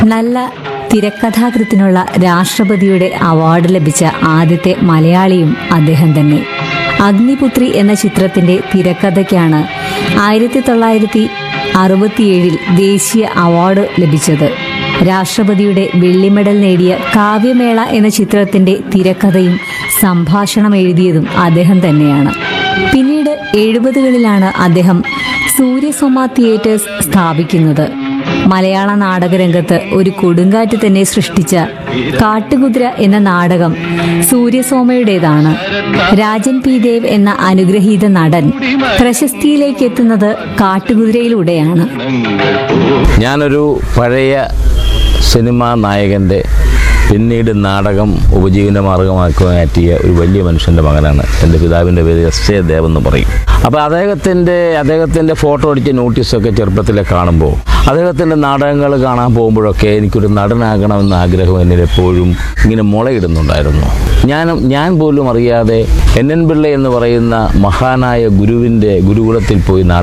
നല്ല തിരക്കഥാകൃത്തിനുള്ള രാഷ്ട്രപതിയുടെ അവാർഡ് ലഭിച്ച ആദ്യത്തെ മലയാളിയും അദ്ദേഹം തന്നെ അഗ്നിപുത്രി എന്ന ചിത്രത്തിന്റെ തിരക്കഥയ്ക്കാണ് ആയിരത്തി തൊള്ളായിരത്തി അറുപത്തിയേഴിൽ ദേശീയ അവാർഡ് ലഭിച്ചത് രാഷ്ട്രപതിയുടെ വെള്ളി മെഡൽ നേടിയ കാവ്യമേള എന്ന ചിത്രത്തിന്റെ തിരക്കഥയും സംഭാഷണം എഴുതിയതും അദ്ദേഹം തന്നെയാണ് പിന്നീട് എഴുപതുകളിലാണ് അദ്ദേഹം സൂര്യസോമ തിയേറ്റേഴ്സ് സ്ഥാപിക്കുന്നത് മലയാള നാടകരംഗത്ത് ഒരു കൊടുങ്കാറ്റ് തന്നെ സൃഷ്ടിച്ച കാട്ടുകുതിര എന്ന നാടകം സൂര്യസോമയുടേതാണ് രാജൻ പി ദേവ് എന്ന അനുഗ്രഹീത നടൻ പ്രശസ്തിയിലേക്ക് എത്തുന്നത് കാട്ടുകുതിരയിലൂടെയാണ് ഞാനൊരു പഴയ സിനിമാ നായകൻ്റെ പിന്നീട് നാടകം ഉപജീവന മാർഗമാക്കി മാറ്റിയ ഒരു വലിയ മനുഷ്യൻ്റെ മകനാണ് എൻ്റെ പിതാവിൻ്റെ പേര് എസ് ജെ ദേവ് എന്ന് പറയും അപ്പോൾ അദ്ദേഹത്തിൻ്റെ അദ്ദേഹത്തിൻ്റെ ഫോട്ടോ അടിച്ച നോട്ടീസൊക്കെ ചെറുപ്പത്തിലെ കാണുമ്പോൾ അദ്ദേഹത്തിൻ്റെ നാടകങ്ങൾ കാണാൻ പോകുമ്പോഴൊക്കെ എനിക്കൊരു നടനാകണമെന്ന ആഗ്രഹം എന്നിൽ എപ്പോഴും ഇങ്ങനെ മുളയിടുന്നുണ്ടായിരുന്നു ഞാൻ ഞാൻ പോലും അറിയാതെ എൻ എൻ പിള്ള എന്ന് പറയുന്ന മഹാനായ ഗുരുവിൻ്റെ ഗുരുകുലത്തിൽ പോയി നാടകം